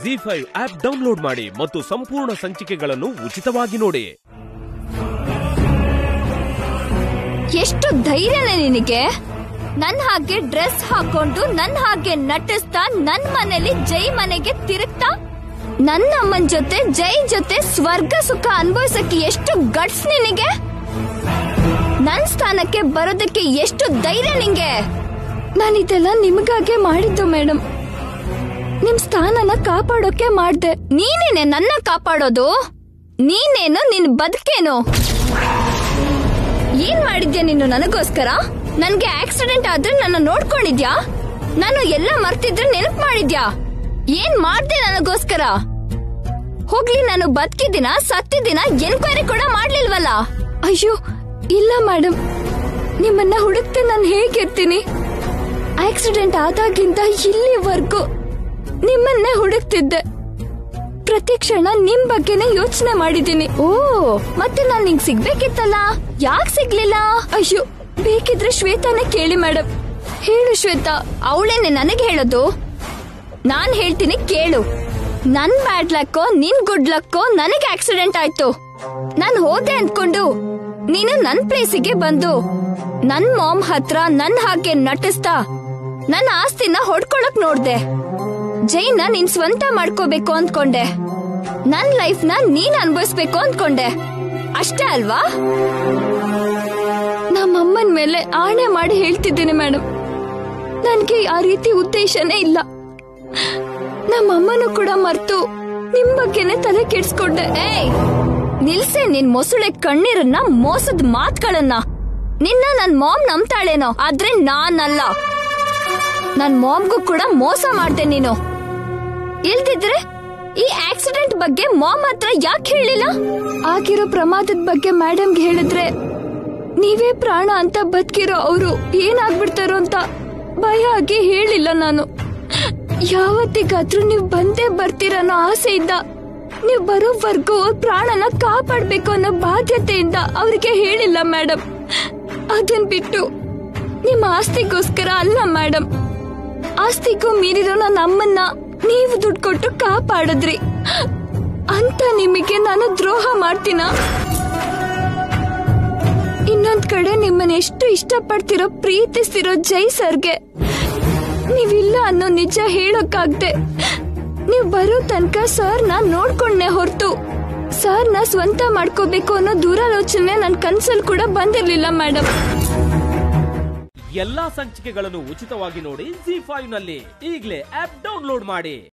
G five app download ಮಾಡಿ ಮತ್ತು ಸಂಪೂರ್ಣ ಸಂಚಿಕೆಗಳನ್ನು ಉಚಿತವಾಗಿ ನೋಡಿ ಎಷ್ಟು ಧೈರ್ಯನೇ ನಿನಗೆ ನನ್ ಹಾಗೆ ಡ್ರೆಸ್ ಹಾಕೊಂಡು ನನ್ ಹಾಗೆ ನಟಿಸ್ತಾ ನನ್ ಮನೇಲಿ ಜೈ ಮನೆಗೆ ತಿರುಗ್ತಾ ನನ್ನ ಅಮ್ಮನ್ ಜೊತೆ ಜೈ ಜೊತೆ ಸ್ವರ್ಗ ಸುಖ ಅನುಭವಿಸಕ್ಕೆ ಎಷ್ಟು ಗಟ್ಸ್ ನಿನಗೆ ನನ್ ಸ್ಥಾನಕ್ಕೆ ಬರೋದಕ್ಕೆ ಎಷ್ಟು ಧೈರ್ಯ ನಿಂಗೆ ನಾನು ಇದೆಲ್ಲ ನಿಮಗಾಗೆ ಮಾಡಿದ್ದು ಮೇಡಮ್ ನಿಮ್ ಸ್ಥಾನನ ಕಾಪಾಡೋಕೆ ಮಾಡ್ದೆ ನೀನೇನೆ ನನ್ನ ಕಾಪಾಡೋದು ನೀನೇನು ನಿನ್ ಬದುಕೇನು ಏನ್ ಮಾಡಿದ್ಯಾ ನೀನು ನನಗೋಸ್ಕರ ನನ್ಗೆ ಆಕ್ಸಿಡೆಂಟ್ ಆದ್ರೆ ನನ್ನ ನೋಡ್ಕೊಂಡಿದ್ಯಾ ನಾನು ಎಲ್ಲ ಮರ್ತಿದ್ರೆ ನೆನಪು ಮಾಡಿದ್ಯಾ ಏನ್ ಮಾಡ್ದೆ ನನಗೋಸ್ಕರ ಹೋಗ್ಲಿ ನಾನು ಬದುಕಿದಿನ ಸತ್ತಿದಿನ ಎನ್ಕ್ವೈರಿ ಕೂಡ ಮಾಡ್ಲಿಲ್ವಲ್ಲ ಅಯ್ಯೋ ಇಲ್ಲ ಮೇಡಮ್ ನಿಮ್ಮನ್ನ ಹುಡುಕ್ತೆ ನಾನು ಹೇಗಿರ್ತೀನಿ ಆಕ್ಸಿಡೆಂಟ್ ಆದಾಗ್ಲಿಂದ ಇಲ್ಲಿವರೆಗೂ ನಿಮ್ಮನ್ನೇ ಹುಡುಕ್ತಿದ್ದೆ ಪ್ರತಿ ಕ್ಷಣ ನಿಮ್ ಬಗ್ಗೆನೇ ಯೋಚನೆ ಮಾಡಿದೀನಿ ಓ ಮತ್ತೆ ನಾನ್ ನಿಂಗ್ ಸಿಗ್ಬೇಕಿತ್ತಲ್ಲ ಯಾಕ್ ಸಿಗ್ಲಿಲ್ಲ ಅಯ್ಯೋ ಬೇಕಿದ್ರೆ ಶ್ವೇತಾನೇ ಕೇಳಿ ಮೇಡಮ್ ಹೇಳು ಶ್ವೇತಾ ಅವಳೇನೆ ನನಗೆ ಹೇಳೋದು ನಾನ್ ಹೇಳ್ತೀನಿ ಕೇಳು ನನ್ ಬ್ಯಾಡ್ ಲಕ್ಕೋ ನಿನ್ ಗುಡ್ ಲಕ್ಕೋ ನನಗೆ ಆಕ್ಸಿಡೆಂಟ್ ಆಯ್ತು ನಾನ್ ಹೋದೆ ಅಂದ್ಕೊಂಡು ನೀನು ನನ್ ಪ್ಲೇಸಿಗೆ ಬಂದು ನನ್ ಮಾಮ್ ಹತ್ರ ನನ್ ಹಾಗೆ ನಟಿಸ್ತಾ ನನ್ನ ಆಸ್ತಿನ ಹೊಡ್ಕೊಳಕ್ ನೋಡ್ದೆ ಜೈನ ನೀನ್ ಸ್ವಂತ ಮಾಡ್ಕೋಬೇಕು ಅಂದ್ಕೊಂಡೆ ನನ್ ಲೈಫ್ ನ ನೀನ್ ಅನ್ಭವಿಸ್ಬೇಕು ಅಂದ್ಕೊಂಡೆ ಅಷ್ಟೇ ಅಲ್ವಾ ನಮ್ಮಮ್ಮನ್ ಮೇಲೆ ಆಣೆ ಮಾಡಿ ಹೇಳ್ತಿದ್ದೀನಿ ಮೇಡಮ್ ನನ್ಗೆ ಆ ರೀತಿ ಉದ್ದೇಶನೇ ಇಲ್ಲ ನಮ್ಮಮ್ಮನು ಕೂಡ ಮರ್ತು ನಿಮ್ ಬಗ್ಗೆನೆ ತಲೆ ಕೆಡ್ಸ್ಕೊಂಡೆ ಏಯ್ ನಿಲ್ಸೆ ನಿನ್ ಮೊಸಳೆ ಕಣ್ಣೀರನ್ನ ಮೋಸದ ಮಾತ್ಗಳನ್ನ ನಿನ್ನ ನನ್ ಮಾಮ್ ನಂಬ್ತಾಳೇನೋ ಆದ್ರೆ ನಾನಲ್ಲ ನನ್ ಮಾಮ್ಗೂ ಕೂಡ ಮೋಸ ಮಾಡ್ದೆ ನೀನು ಇಲ್ದಿದ್ರೆ ಈ ಆಕ್ಸಿಡೆಂಟ್ ಬಗ್ಗೆ ಮಾಮ್ ಹತ್ರ ಯಾಕೆ ಹೇಳಿಲ್ಲ ಆಗಿರೋ ಪ್ರಮಾದದ ಬಗ್ಗೆ ಮೇಡಮ್ಗೆ ಹೇಳಿದ್ರೆ ನೀವೇ ಪ್ರಾಣ ಅಂತ ಬದುಕಿರೋ ಅವರು ಏನಾಗ್ಬಿಡ್ತಾರೋ ಅಂತ ಭಯ ಆಗಿ ಹೇಳಿಲ್ಲ ನಾನು ಯಾವತ್ತಿಗಾದ್ರೂ ನೀವು ಬಂದೇ ಬರ್ತೀರನ್ನೋ ಆಸೆಯಿಂದ ನೀವು ಬರೋವರೆಗೂ ಅವ್ರ ಪ್ರಾಣನ ಕಾಪಾಡ್ಬೇಕು ಅನ್ನೋ ಬಾಧ್ಯತೆಯಿಂದ ಅವ್ರಿಗೆ ಹೇಳಿಲ್ಲ ಮೇಡಮ್ ಅದನ್ ಬಿಟ್ಟು ನಿಮ್ಮ ಆಸ್ತಿಗೋಸ್ಕರ ಅಲ್ಲ ಮೇಡಮ್ ಆಸ್ತಿಗೂ ಮೀರಿರೋ ನನ್ನ ಅಮ್ಮನ್ನ ನೀವು ದುಡ್ಡು ಕೊಟ್ಟು ಕಾಪಾಡಿದ್ರಿ ಅಂತ ನಿಮಗೆ ನಾನು ದ್ರೋಹ ಮಾಡ್ತೀನ ಇನ್ನೊಂದ್ ಕಡೆ ನಿಮ್ಮನ್ನ ಎಷ್ಟು ಇಷ್ಟಪಡ್ತಿರೋ ಪ್ರೀತಿಸ್ತಿರೋ ಜೈ ಸರ್ಗೆ ನೀವಿಲ್ಲ ಅನ್ನೋ ನಿಜ ಹೇಳೋಕ್ಕಾಗ್ದೆ ನೀವ್ ಬರೋ ತನಕ ಸರ್ ನ ನೋಡ್ಕೊಂಡೆ ಹೊರ್ತು ಸರ್ ನ ಸ್ವಂತ ಮಾಡ್ಕೋಬೇಕು ಅನ್ನೋ ದೂರಾಲೋಚನೆ ನನ್ ಕನ್ಸಲ್ ಕೂಡ ಬಂದಿರ್ಲಿಲ್ಲ ಮೇಡಮ್ ಎಲ್ಲಾ ಸಂಚಿಕೆಗಳನ್ನು ಉಚಿತವಾಗಿ ನೋಡಿ ಜಿ ಫೈವ್ ನಲ್ಲಿ ಈಗಲೇ ಆಪ್ ಡೌನ್ಲೋಡ್ ಮಾಡಿ